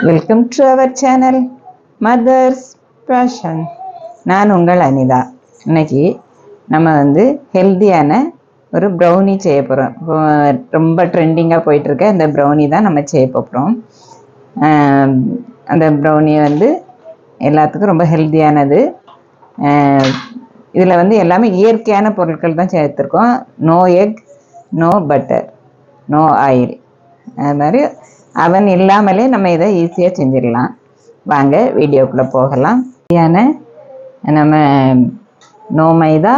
welcome to our channel mother's passion நான் உங்கள் அனிதா இன்னைக்கு நம்ம வந்து ஹெல்த்தியான ஒரு ப்ரௌனி செய்ய போகிறோம் ரொம்ப ட்ரெண்டிங்காக போயிட்டுருக்க இந்த ப்ரௌனி தான் நம்ம செய்ய போகிறோம் அந்த ப்ரௌனி வந்து எல்லாத்துக்கும் ரொம்ப ஹெல்த்தியானது இதில் வந்து எல்லாமே இயற்கையான பொருட்கள் தான் சேர்த்துருக்கோம் no egg no butter no oil அது மாதிரி அவன் இல்லாமலே நம்ம இதை ஈஸியாக செஞ்சிடலாம் வாங்க வீடியோக்குள்ளே போகலாம் சரியான நம்ம நோ மைதா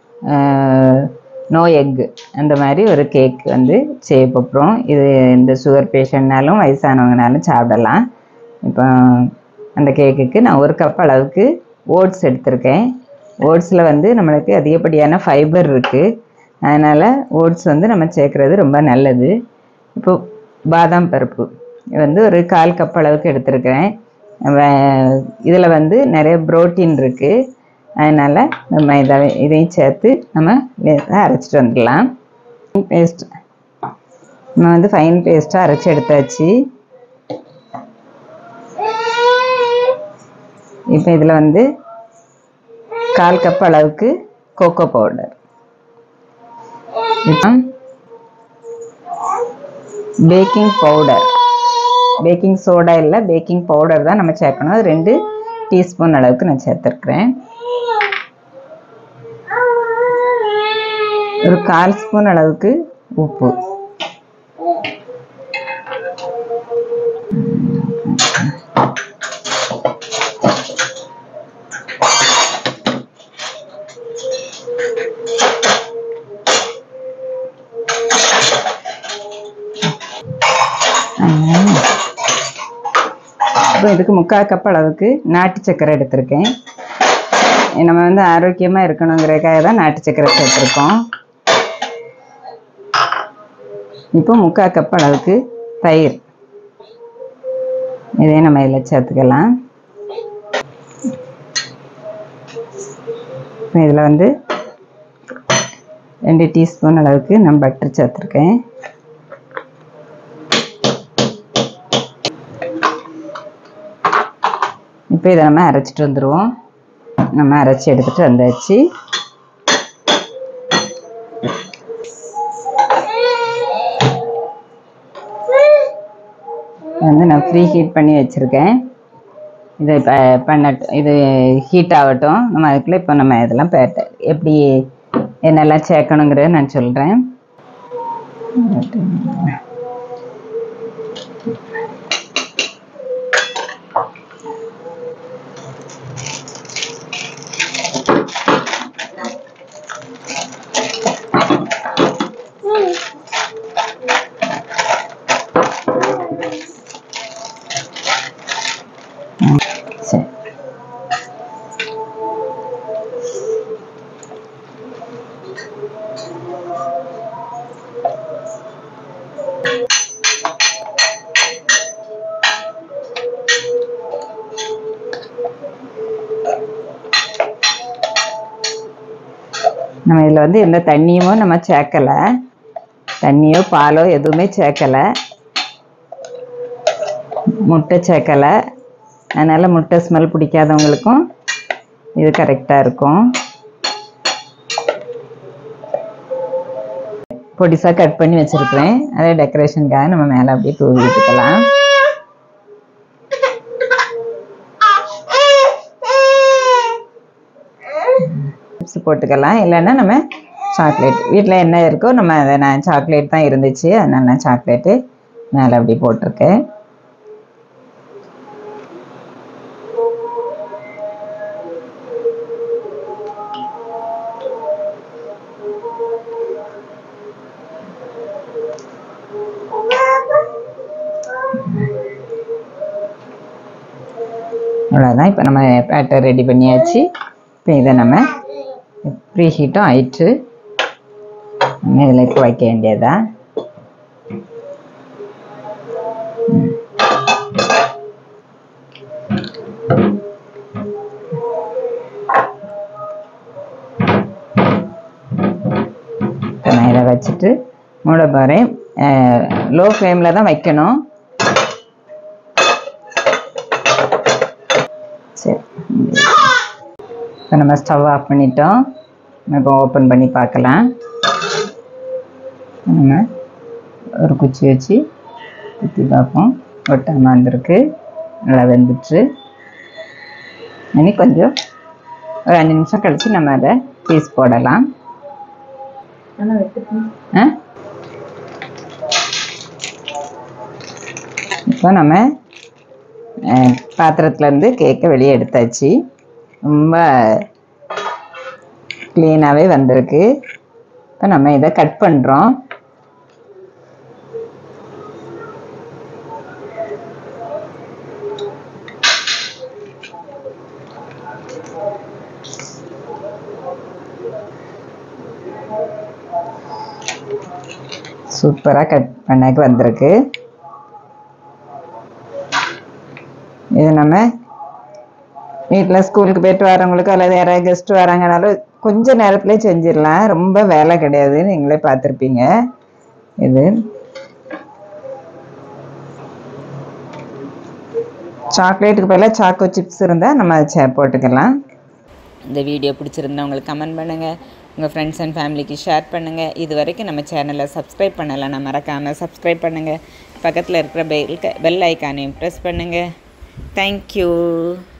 நோ எக்கு அந்த மாதிரி ஒரு கேக் வந்து செய்ய போகிறோம் இது இந்த சுகர் பேஷண்ட்னாலும் வயசானவங்கனாலும் சாப்பிடலாம் இப்போ அந்த கேக்குக்கு நான் ஒரு கப் அளவுக்கு ஓட்ஸ் எடுத்திருக்கேன் ஓட்ஸில் வந்து நம்மளுக்கு அதிகப்படியான ஃபைபர் இருக்குது அதனால் ஓட்ஸ் வந்து நம்ம சேர்க்குறது ரொம்ப நல்லது இப்போ பாதாம் பருப்பு இது வந்து ஒரு கால் கப் அளவுக்கு எடுத்திருக்கிறேன் இதில் வந்து நிறைய புரோட்டீன் இருக்குது அதனால் நம்ம இதை இதையும் சேர்த்து நம்ம லேசாக அரைச்சிட்டு வந்துடலாம் பேஸ்ட் நம்ம வந்து ஃபைன் பேஸ்ட்டாக அரைச்சி எடுத்தாச்சு இப்போ இதில் வந்து கால் கப் அளவுக்கு கோகோ பவுடர் இப்போ பேக்கிங் பவுடர் பேக்கிங் சோடா இல்லை பேக்கிங் பவுடர் தான் நம்ம சேர்க்கணும் அது ரெண்டு டீஸ்பூன் அளவுக்கு நான் சேர்த்துருக்குறேன் ஒரு கால் ஸ்பூன் அளவுக்கு உப்பு இப்போ இதுக்கு முக்கால் கப் அளவுக்கு நாட்டு சக்கரை எடுத்திருக்கேன் நம்ம வந்து ஆரோக்கியமாக இருக்கணுங்கிறதுக்காக தான் நாட்டு சக்கரை சேர்த்துருக்கோம் இப்போ முக்கால் கப் அளவுக்கு தயிர் இதையும் நம்ம இதில் சேர்த்துக்கலாம் இப்போ இதில் வந்து ரெண்டு டீஸ்பூன் அளவுக்கு நான் பட்டர் சேர்த்துருக்கேன் இப்போ இதை நம்ம அரைச்சிட்டு வந்துடுவோம் நம்ம அரைச்சி எடுத்துகிட்டு வந்தாச்சு வந்து நான் ஃப்ரீ ஹீட் பண்ணி வச்சுருக்கேன் இது பண்ணட்டும் இது ஹீட் ஆகட்டும் நம்ம அதுக்குள்ளே இப்போ நம்ம இதெல்லாம் எப்படி என்னெல்லாம் சேர்க்கணுங்கிறத நான் சொல்கிறேன் சரி நம்ம இதில் வந்து எந்த தண்ணியும் நம்ம சேர்க்கலை தண்ணியோ பாலோ எதுவுமே சேர்க்கலை முட்டை சேர்க்கலை அதனால் முட்டை ஸ்மெல் பிடிக்காதவங்களுக்கும் இது கரெக்டாக இருக்கும் பொடிசாக கட் பண்ணி வச்சுருக்கிறேன் அதே டெக்கரேஷனுக்காக நம்ம மேலே அப்படியே தூவி விட்டுக்கலாம் சிப்ஸ் போட்டுக்கலாம் இல்லைன்னா நம்ம சாக்லேட் வீட்டில் என்ன இருக்கோ நம்ம அதை நான் சாக்லேட் தான் இருந்துச்சு அதனால் நான் சாக்லேட்டு மேலே அப்படி போட்டிருக்கேன் அவ்வளோதான் இப்போ நம்ம பேட்டர் ரெடி பண்ணியாச்சு இப்போ இதை நம்ம ப்ரீ ஹீட்டும் ஆயிடுச்சு நம்ம இதில் இப்போ வைக்க வேண்டியதா நான் இதை வச்சுட்டு மூட போகிறேன் லோ ஃப்ளேமில் தான் வைக்கணும் சரி இப்போ நம்ம ஸ்டவ் ஆஃப் பண்ணிட்டோம் நம்ம இப்போ ஓப்பன் பண்ணி பார்க்கலாம் நம்ம ஒரு குச்சி வச்சு குத்தி பார்ப்போம் ஒட்டாமல் வந்திருக்கு நல்லா வெந்துட்டு இனி கொஞ்சம் ஒரு அஞ்சு நிமிஷம் கழித்து நம்ம அதை பீஸ் போடலாம் ஆ இப்போ நம்ம அஹ், பாத்திரத்துலேருந்து கேக்கை வெளியே எடுத்தாச்சு ரொம்ப க்ளீனாகவே வந்திருக்கு இப்போ நம்ம இதை கட் பண்ணுறோம் சூப்பராக கட் பண்ணக்கு வந்திருக்கு இது நம்ம வீட்டில் ஸ்கூலுக்கு போயிட்டு வரவங்களுக்கு அல்லது யாராவது கெஸ்ட் வராங்கனாலும் கொஞ்ச நேரத்துலேயே செஞ்சிடலாம் ரொம்ப வேலை கிடையாது நீங்களே பார்த்துருப்பீங்க இது சாக்லேட்டுக்கு பதிலாக சாக்கோ சிப்ஸ் இருந்தால் நம்ம அதை சே- போட்டுக்கலாம் இந்த வீடியோ பிடிச்சிருந்தா உங்களுக்கு கமெண்ட் பண்ணுங்கள் உங்கள் ஃப்ரெண்ட்ஸ் அண்ட் ஃபேமிலிக்கு ஷேர் பண்ணுங்கள் இது வரைக்கும் நம்ம சேனலை சப்ஸ்கிரைப் பண்ணலைன்னா மறக்காமல் சப்ஸ்கிரைப் பண்ணுங்கள் பக்கத்தில் இருக்கிற பெல் பெல் ஐக்கானையும் ப்ரெஸ் பண்ணுங்கள் தேங்க்யூ